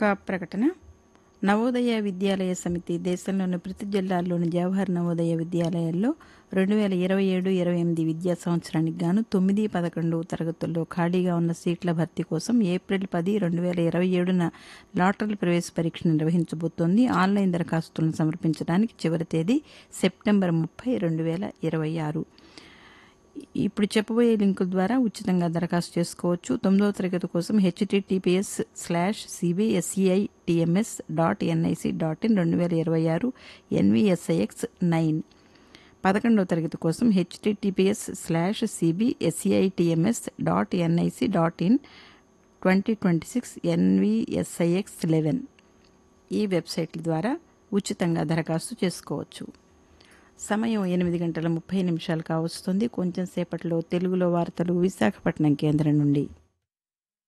ఒక ప్రకటన నవోదయ విద్యాలయ సమితి దేశంలోని ప్రతి జిల్లాల్లోని జవహర్ నవోదయ విద్యాలయాల్లో రెండు వేల ఇరవై ఏడు ఇరవై ఎనిమిది విద్యా సంవత్సరానికి గాను తొమ్మిది పదకొండు తరగతుల్లో ఖాళీగా ఉన్న సీట్ల భర్తీ కోసం ఏప్రిల్ పది రెండు వేల ఇరవై ఏడున లాటరీ ప్రవేశ పరీక్ష నిర్వహించబోతోంది ఆన్లైన్ దరఖాస్తులను సమర్పించడానికి చివరి తేదీ సెప్టెంబర్ ముప్పై రెండు వేల ఇరవై ఆరు ఇప్పుడు చెప్పబోయే లింకుల ద్వారా ఉచితంగా దరఖాస్తు చేసుకోవచ్చు తొమ్మిదవ తరగతి కోసం HTTPS slash CBSEI TMS dot NIC dot in రెండు వేల ఇరవై ఆరు ఎన్విఎస్ఐఎక్స్ నైన్ పదకొండవ తరగతి కోసం HTTPS slash CBSEI TMS dot NIC dot in twenty twenty six NVSIX eleven ఈ వెబ్సైట్ల ద్వారా ఉచితంగా దరఖాస్తు చేసుకోవచ్చు సమయం ఎనిమిది గంటల ముప్పై నిమిషాలు కావస్తుంది కొంచెం సేపట్లో తెలుగులో వార్తలు విశాఖపట్నం కేంద్రం నుండి